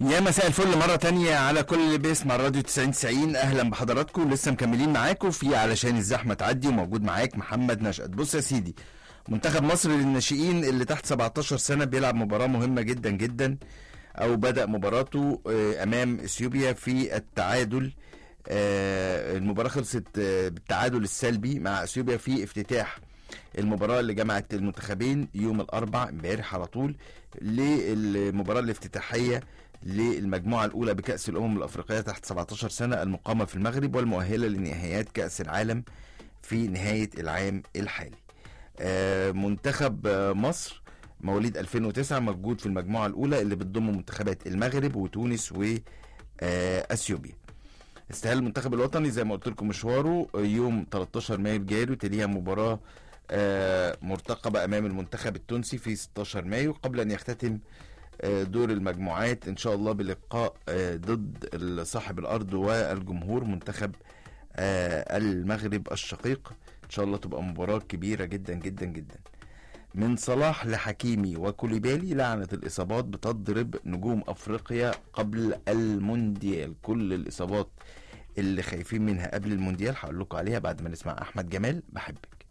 يا مساء الفل مرة تانية على كل اللي بيسمع الراديو 90 90 أهلا بحضراتكم لسه مكملين معاكم في علشان الزحمة تعدي وموجود معاك محمد نشأت بص يا سيدي منتخب مصر للناشئين اللي تحت 17 سنة بيلعب مباراة مهمة جدا جدا أو بدأ مباراته آه، أمام إثيوبيا في التعادل آه، المباراة خلصت آه، بالتعادل السلبي مع إثيوبيا في افتتاح المباراة اللي جمعت المنتخبين يوم الأربع امبارح على طول للمباراة الافتتاحية للمجموعة الأولى بكأس الأمم الأفريقية تحت 17 سنة المقامة في المغرب والمؤهلة لنهائيات كأس العالم في نهاية العام الحالي. آه، منتخب آه، مصر مواليد 2009 موجود في المجموعة الأولى اللي بتضم منتخبات المغرب وتونس وأثيوبيا. استهل المنتخب الوطني زي ما قلت لكم مشواره يوم 13 مايو الجاري وتليها مباراة آه، مرتقبة أمام المنتخب التونسي في 16 مايو قبل أن يختتم آه، دور المجموعات إن شاء الله بلقاء آه، ضد صاحب الأرض والجمهور منتخب آه، المغرب الشقيق إن شاء الله تبقى مباراة كبيرة جدا جدا جدا من صلاح لحكيمي وكوليبالي لعنة الإصابات بتضرب نجوم أفريقيا قبل المونديال كل الإصابات اللي خايفين منها قبل المونديال هقول لكم عليها بعد ما نسمع أحمد جمال بحبك